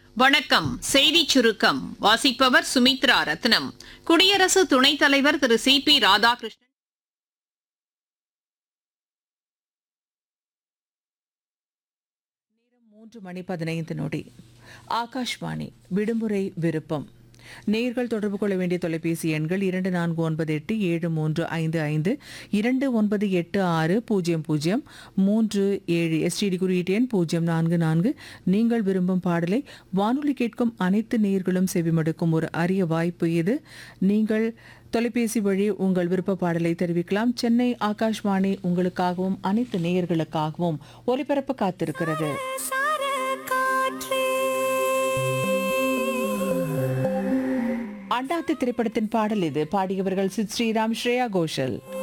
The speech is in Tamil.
வணக்கம் செய்திச் சுருக்கம் வாசிப்பவர் சுமித்ரா ரத்னம் குடியரசு துணைத் தலைவர் திரு சி பி ராதாகிருஷ்ணன் மூன்று மணி பதினைந்து நொடி ஆகாஷ்வாணி விடுமுறை விருப்பம் நேர்கள் தொடர்பு கொள்ள வேண்டிய தொலைபேசி எண்கள் இரண்டு நான்கு ஒன்பது எட்டு ஏழு மூன்று ஐந்து ஐந்து இரண்டு ஒன்பது எட்டு ஆறு பூஜ்ஜியம் பூஜ்ஜியம் மூன்று ஏழு எஸ்டிடி குறியீட்டு எண் பூஜ்ஜியம் நான்கு நான்கு நீங்கள் விரும்பும் பாடலை வானொலி கேட்கும் அனைத்து நேர்களும் செவிமடுக்கும் ஒரு அரிய வாய்ப்பு இது நீங்கள் தொலைபேசி வழி உங்கள் விருப்ப பாடலை தெரிவிக்கலாம் சென்னை ஆகாஷ்வாணி உங்களுக்காகவும் அனைத்து நேயர்களுக்காகவும் ஒலிபரப்பு காத்திருக்கிறது அண்டாத்து திரைப்படத்தின் பாடல் இது பாடியவர்கள் சித் ஸ்ரீராம் ஸ்ரேயா கோஷல்